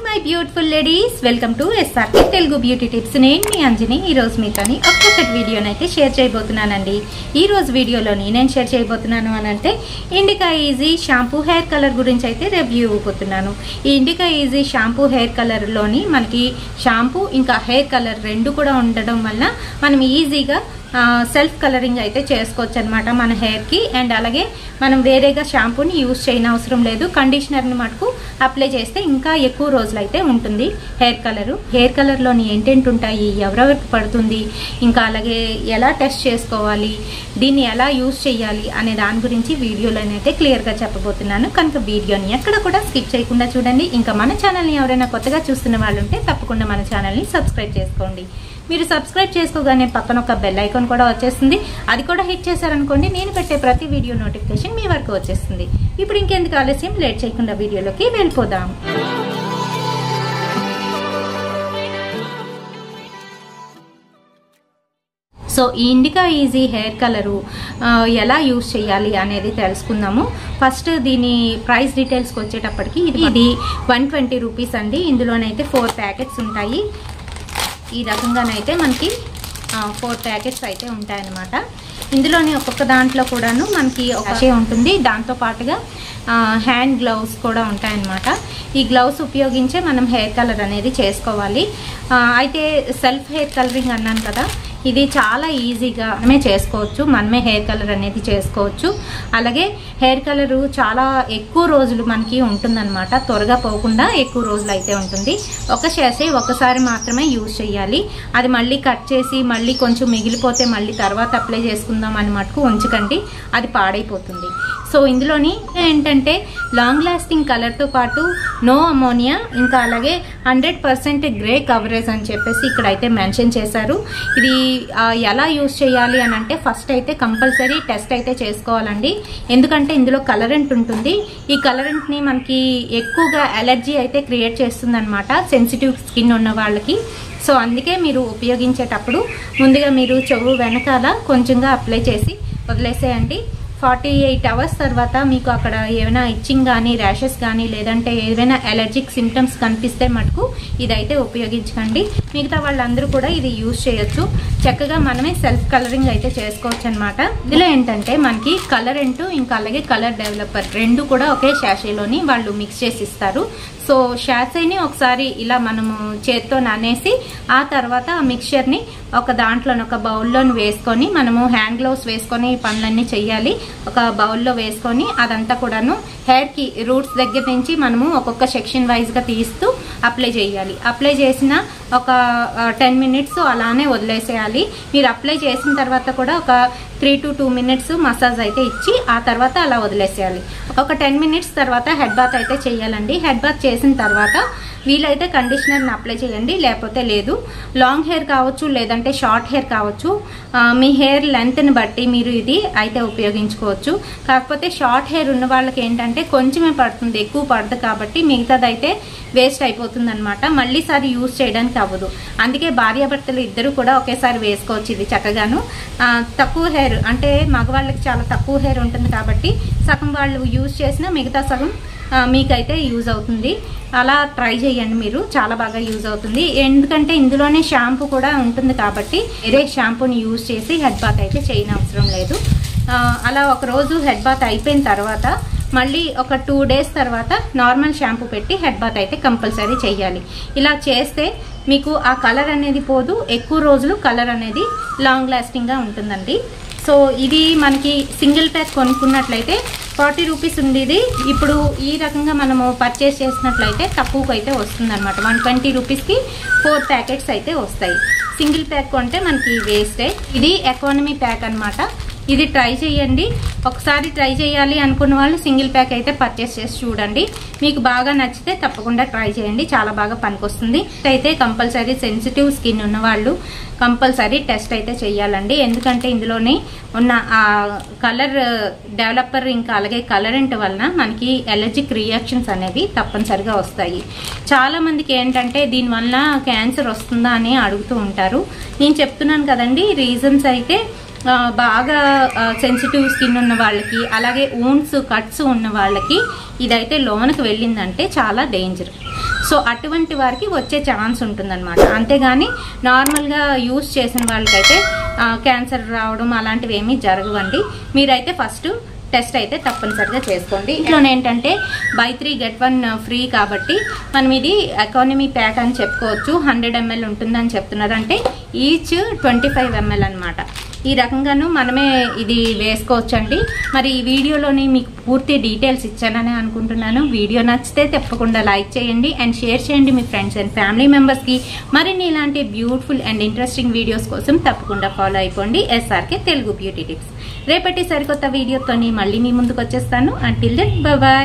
my beautiful ladies welcome to SRK Telugu beauty tips నేను మీ అంజని ఈ రోజు మీతోని ఒక్కొక్కటి వీడియోని అయితే షేర్ చేయబోతున్నానండి ఈ రోజు వీడియోలోని నేను షేర్ చేయబోతున్నాను అని అంటే Indica easy shampoo hair colour గురించి అయితే రివ్యూ ఇవ్వబోతున్నాను ఈ ఇండికా ఈజీ షాంపూ హెయిర్ కలర్లోని మనకి షాంపూ ఇంకా హెయిర్ కలర్ రెండు కూడా ఉండడం వల్ల మనం ఈజీగా సెల్ఫ్ కలరింగ్ అయితే చేసుకోవచ్చు అనమాట మన హెయిర్కి అండ్ అలాగే మనం వేరేగా షాంపూని యూజ్ చేయని అవసరం లేదు కండిషనర్ని మటుకు అప్లై చేస్తే ఇంకా ఎక్కువ రోజులు అయితే ఉంటుంది హెయిర్ కలరు హెయిర్ కలర్లోని ఏంటేంటి ఉంటాయి ఎవరెవరికి పడుతుంది ఇంకా అలాగే ఎలా టెస్ట్ చేసుకోవాలి దీన్ని ఎలా యూజ్ చేయాలి అనే దాని గురించి వీడియోలోనైతే క్లియర్గా చెప్పబోతున్నాను కనుక వీడియోని ఎక్కడ కూడా స్కిప్ చేయకుండా చూడండి ఇంకా మన ఛానల్ని ఎవరైనా కొత్తగా చూస్తున్న వాళ్ళు ఉంటే తప్పకుండా మన ఛానల్ని సబ్స్క్రైబ్ చేసుకోండి మీరు సబ్స్క్రైబ్ చేసుకోగానే పక్కన ఒక బెల్ ఐకాన్ కూడా వచ్చేస్తుంది అది కూడా హిట్ చేశారనుకోండి నేను పెట్టే ప్రతి వీడియో నోటిఫికేషన్ మీ వరకు వచ్చేస్తుంది ఇప్పుడు ఇంకెందుకు ఆలస్యం లేట్ చేయకుండా వీడియోలోకి వెళ్ళిపోదాం సో ఈ ఇండికా ఈజీ హెయిర్ కలరు ఎలా యూస్ చేయాలి అనేది తెలుసుకుందాము ఫస్ట్ దీని ప్రైస్ డీటెయిల్స్కి వచ్చేటప్పటికి ఇది ఇది వన్ ట్వంటీ రూపీస్ అండి ఇందులోనైతే ఫోర్ ప్యాకెట్స్ ఉంటాయి ఈ రకంగానైతే మనకి ఫోర్ ప్యాకెట్స్ అయితే ఉంటాయన్నమాట ఇందులోని ఒక్కొక్క దాంట్లో కూడాను మనకి ఒక ఉంటుంది దాంతో పాటుగా హ్యాండ్ గ్లౌస్ కూడా ఉంటాయన్నమాట ఈ గ్లౌస్ ఉపయోగించే మనం హెయిర్ కలర్ అనేది చేసుకోవాలి అయితే సెల్ఫ్ హెయిర్ కలరింగ్ అన్నాను కదా ఇది చాలా ఈజీగా మనమే చేసుకోవచ్చు మనమే హెయిర్ కలర్ అనేది చేసుకోవచ్చు అలాగే హెయిర్ కలరు చాలా ఎక్కువ రోజులు మనకి ఉంటుందన్నమాట త్వరగా పోకుండా ఎక్కువ రోజులు అయితే ఉంటుంది ఒక చేసి ఒకసారి మాత్రమే యూజ్ చేయాలి అది మళ్ళీ కట్ చేసి మళ్ళీ కొంచెం మిగిలిపోతే మళ్ళీ తర్వాత అప్లై చేసుకుందాం అని మటుకు ఉంచకండి అది పాడైపోతుంది సో ఇందులోని ఏంటంటే లాంగ్ లాస్టింగ్ కలర్తో పాటు నో అమోనియా ఇంకా అలాగే హండ్రెడ్ పర్సెంట్ గ్రే కవరేజ్ అని చెప్పేసి ఇక్కడ అయితే మెన్షన్ చేశారు ఇది ఎలా యూస్ చేయాలి అని అంటే ఫస్ట్ అయితే కంపల్సరీ టెస్ట్ అయితే చేసుకోవాలండి ఎందుకంటే ఇందులో కలరెంట్ ఉంటుంది ఈ కలరెంట్ని మనకి ఎక్కువగా అలర్జీ అయితే క్రియేట్ చేస్తుంది అనమాట సెన్సిటివ్ స్కిన్ ఉన్న వాళ్ళకి సో అందుకే మీరు ఉపయోగించేటప్పుడు ముందుగా మీరు చెవు వెనకాల కొంచెంగా అప్లై చేసి వదిలేసేయండి ఫార్టీ ఎయిట్ అవర్స్ తర్వాత మీకు అక్కడ ఏమైనా ఇచ్చింగ్ కానీ ర్యాషెస్ కానీ లేదంటే ఏదైనా ఎలర్జిక్ సిమ్టమ్స్ కనిపిస్తే మటుకు ఇదైతే ఉపయోగించకండి మిగతా వాళ్ళందరూ కూడా ఇది యూజ్ చేయొచ్చు చక్కగా మనమే సెల్ఫ్ కలరింగ్ అయితే చేసుకోవచ్చు అనమాట ఇందులో ఏంటంటే మనకి కలరెంట్ ఇంకా అలాగే కలర్ డెవలపర్ రెండు కూడా ఒకే శాషేలోని వాళ్ళు మిక్స్ చేసి ఇస్తారు సో షాసైని ఒకసారి ఇలా మనము చేత్తో ననేసి ఆ తర్వాత ఆ మిక్చర్ని ఒక దాంట్లోని ఒక బౌల్లోని వేసుకొని మనము హ్యాండ్ గ్లౌస్ వేసుకొని పనులన్నీ చెయ్యాలి ఒక బౌల్లో వేసుకొని అదంతా కూడాను హెయిర్కి రూట్స్ దగ్గర నుంచి మనము ఒక్కొక్క సెక్షన్ వైజ్గా తీస్తూ అప్లై చేయాలి అప్లై చేసిన ఒక టెన్ మినిట్స్ అలానే వదిలేసేయాలి మీరు అప్లై చేసిన తర్వాత కూడా ఒక three to two minutes massage అయితే ఇచ్చి ఆ తర్వాత అలా వదిలేసేయాలి ఒక టెన్ మినిట్స్ తర్వాత హెడ్ బాత్ అయితే చేయాలండి హెడ్ బాత్ చేసిన తర్వాత వీలైతే కండిషనర్ని అప్లై చేయండి లేకపోతే లేదు లాంగ్ హెయిర్ కావచ్చు లేదంటే షార్ట్ హెయిర్ కావచ్చు మీ హెయిర్ లెంత్ని బట్టి మీరు ఇది అయితే ఉపయోగించుకోవచ్చు కాకపోతే షార్ట్ హెయిర్ ఉన్న వాళ్ళకి ఏంటంటే కొంచెమే పడుతుంది ఎక్కువ పడదు కాబట్టి మిగతాదైతే వేస్ట్ అయిపోతుంది అనమాట మళ్ళీసారి యూజ్ చేయడానికి అవ్వదు అందుకే భార్యాభర్తలు ఇద్దరు కూడా ఒకేసారి వేసుకోవచ్చు ఇది చక్కగాను తక్కువ హెయిర్ అంటే మగవాళ్ళకి చాలా తక్కువ హెయిర్ ఉంటుంది కాబట్టి సగం వాళ్ళు యూజ్ చేసిన మిగతా సగం మీకైతే యూజ్ అవుతుంది అలా ట్రై చేయండి మీరు చాలా బాగా యూజ్ అవుతుంది ఎందుకంటే ఇందులోనే షాంపూ కూడా ఉంటుంది కాబట్టి వేరే షాంపూని యూజ్ చేసి హెడ్ బాత్ అయితే చేయని అవసరం లేదు అలా ఒక రోజు హెడ్ బాత్ అయిపోయిన తర్వాత మళ్ళీ ఒక టూ డేస్ తర్వాత నార్మల్ షాంపూ పెట్టి హెడ్ బాత్ అయితే కంపల్సరీ చేయాలి ఇలా చేస్తే మీకు ఆ కలర్ అనేది పోదు ఎక్కువ రోజులు కలర్ అనేది లాంగ్ లాస్టింగ్గా ఉంటుందండి సో ఇది మనకి సింగిల్ ప్యాక్ కొనుక్కున్నట్లయితే ఫార్టీ రూపీస్ ఉండేది ఇప్పుడు ఈ రకంగా మనము పర్చేస్ చేసినట్లయితే తక్కువకు అయితే వస్తుంది అనమాట వన్ ట్వంటీ రూపీస్కి ఫోర్ ప్యాకెట్స్ అయితే వస్తాయి సింగిల్ ప్యాక్ కొంటే మనకి వేస్టే ఇది ఎకానమీ ప్యాక్ అనమాట ఇది ట్రై చేయండి ఒకసారి ట్రై చేయాలి అనుకున్న వాళ్ళు సింగిల్ ప్యాక్ అయితే పర్చేస్ చేసి చూడండి మీకు బాగా నచ్చితే తప్పకుండా ట్రై చేయండి చాలా బాగా పనికొస్తుంది అయితే కంపల్సరీ సెన్సిటివ్ స్కిన్ ఉన్న వాళ్ళు కంపల్సరీ టెస్ట్ అయితే చేయాలండి ఎందుకంటే ఇందులోనే ఉన్న ఆ కలర్ డెవలపర్ ఇంకా అలాగే కలరెంట్ వలన మనకి ఎలర్జిక్ రియాక్షన్స్ అనేవి తప్పనిసరిగా వస్తాయి చాలా మందికి ఏంటంటే దీనివల్ల క్యాన్సర్ వస్తుందా అని అడుగుతూ ఉంటారు నేను చెప్తున్నాను కదండి రీజన్స్ అయితే బాగా సెన్సిటివ్ స్కిన్ ఉన్న వాళ్ళకి అలాగే ఊన్స్ కట్స్ ఉన్న వాళ్ళకి ఇదైతే లోనకి వెళ్ళిందంటే చాలా డేంజర్ సో అటువంటి వారికి వచ్చే ఛాన్స్ ఉంటుందన్నమాట అంతేగాని నార్మల్గా యూస్ చేసిన వాళ్ళకైతే క్యాన్సర్ రావడం అలాంటివి ఏమీ జరగవండి మీరైతే ఫస్ట్ టెస్ట్ అయితే తప్పనిసరిగా చేసుకోండి ఇంట్లో ఏంటంటే buy three get one free కాబట్టి మనం ఇది ఎకానమీ ప్యాక్ అని చెప్పుకోవచ్చు హండ్రెడ్ ఎంఎల్ ఉంటుందని చెప్తున్నారు అంటే ఈచ్ ట్వంటీ ఫైవ్ ఎంఎల్ అనమాట ఈ రకంగాను మనమే ఇది వేసుకోవచ్చు అండి మరి ఈ వీడియోలోని మీకు పూర్తి డీటెయిల్స్ ఇచ్చానని అనుకుంటున్నాను వీడియో నచ్చితే తప్పకుండా లైక్ చేయండి అండ్ షేర్ చేయండి మీ ఫ్రెండ్స్ అండ్ ఫ్యామిలీ మెంబర్స్కి మరిన్ని ఇలాంటి బ్యూటిఫుల్ అండ్ ఇంట్రెస్టింగ్ వీడియోస్ కోసం తప్పకుండా ఫాలో అయిపోండి ఎస్ఆర్కే తెలుగు బ్యూటీ టిప్స్ రేపటి సరికొత్త వీడియోతోని మళ్ళీ మీ ముందుకు వచ్చేస్తాను అంటిల్ దెన్ బాయ్